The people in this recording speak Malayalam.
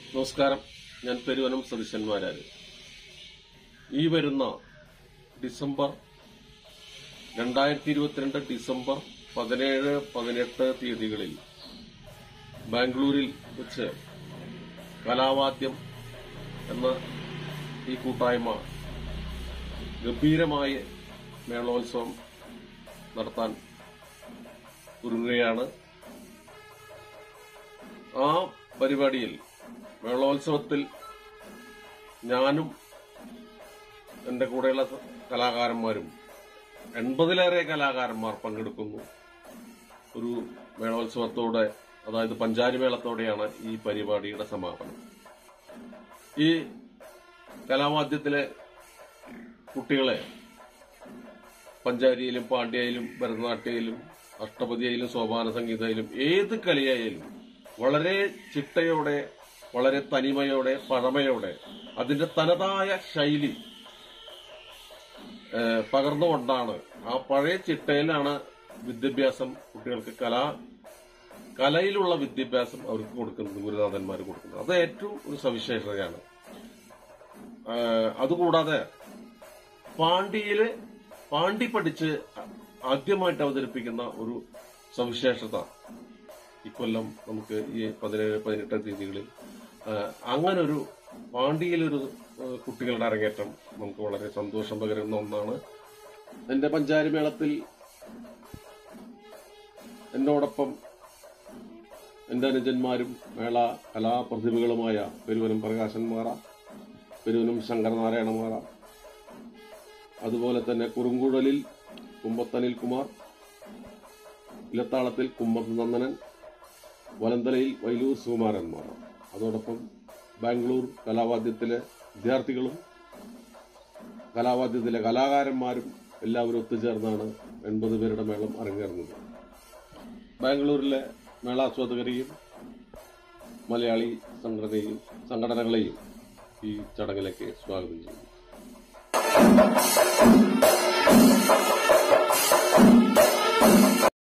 നമസ്കാരം ഞാൻ പെരുവനം സതീശന്മാരാര് ഈ വരുന്ന ഡിസംബർ രണ്ടായിരത്തി ഇരുപത്തിരണ്ട് ഡിസംബർ പതിനേഴ് പതിനെട്ട് തീയതികളിൽ ബാംഗ്ലൂരിൽ വെച്ച് കലാവാദ്യം എന്ന ഈ കൂട്ടായ്മ ഗംഭീരമായ മേളോത്സവം നടത്താൻ ഒരുങ്ങുകയാണ് ആ പരിപാടിയിൽ മേളോത്സവത്തിൽ ഞാനും എന്റെ കൂടെയുള്ള കലാകാരന്മാരും എൺപതിലേറെ കലാകാരന്മാർ പങ്കെടുക്കുന്നു ഒരു മേളോത്സവത്തോടെ അതായത് പഞ്ചാരി മേളത്തോടെയാണ് ഈ പരിപാടിയുടെ സമാപനം ഈ കലാവാദ്യത്തിലെ കുട്ടികളെ പഞ്ചാരിയിലും പാണ്ഡ്യയിലും ഭരതനാട്യയിലും അഷ്ടപതിയിലും സോപാന സംഗീതയിലും ഏത് കലയായാലും വളരെ ചിട്ടയോടെ വളരെ തനിമയോടെ പഴമയോടെ അതിന്റെ തനതായ ശൈലി ഏഹ്, പകർന്നുകൊണ്ടാണ് ആ പഴയ ചിട്ടയിലാണ് വിദ്യാഭ്യാസം കുട്ടികൾക്ക് കലാ കലയിലുള്ള വിദ്യാഭ്യാസം അവർക്ക് കൊടുക്കുന്നത് ഗുരുനാഥന്മാർ കൊടുക്കുന്നത് അത് ഏറ്റവും ഒരു സവിശേഷതയാണ് ഏഹ്, അതുകൂടാതെ പാണ്ഡ്യയില് പാണ്ഡി പഠിച്ച് ആദ്യമായിട്ട് അവതരിപ്പിക്കുന്ന ഒരു സവിശേഷത ഇക്കൊല്ലം നമുക്ക് ഈ പതിനേഴ് പതിനെട്ട് തീയതികളിൽ ആ, അങ്ങനൊരു പാണ്ഡ്യയിലൊരു ആ, കുട്ടികളുടെ അരങ്ങേറ്റം നമുക്ക് വളരെ സന്തോഷം പകരുന്ന ഒന്നാണ് എന്റെ പഞ്ചാരി മേളത്തിൽ എന്നോടൊപ്പം എന്റെ അനുജന്മാരും മേള കലാപ്രതിഭകളുമായ പെരുവനം പ്രകാശന്മാറ പെരുവനം ശങ്കരനാരായണമാറ അതുപോലെ തന്നെ കുറുങ്കുഴലിൽ കുമ്പത്തനിൽ കുമാർ ഇലത്താളത്തിൽ കുമ്മത്ത് നന്ദനൻ വലന്തലയിൽ വൈലൂർ സുകുമാരന്മാർ അതോടൊപ്പം ബാംഗ്ലൂർ കലാവാദ്യത്തിലെ വിദ്യാർത്ഥികളും കലാവാദ്യത്തിലെ കലാകാരന്മാരും എല്ലാവരും ഒത്തുചേർന്നാണ് എൺപത് പേരുടെ മേളം അരങ്ങേറുന്നത് ബാംഗ്ലൂരിലെ മേളാസ്വാദകരെയും മലയാളി സംഘടനയും സംഘടനകളെയും ഈ ചടങ്ങിലേക്ക് സ്വാഗതം ചെയ്യുന്നു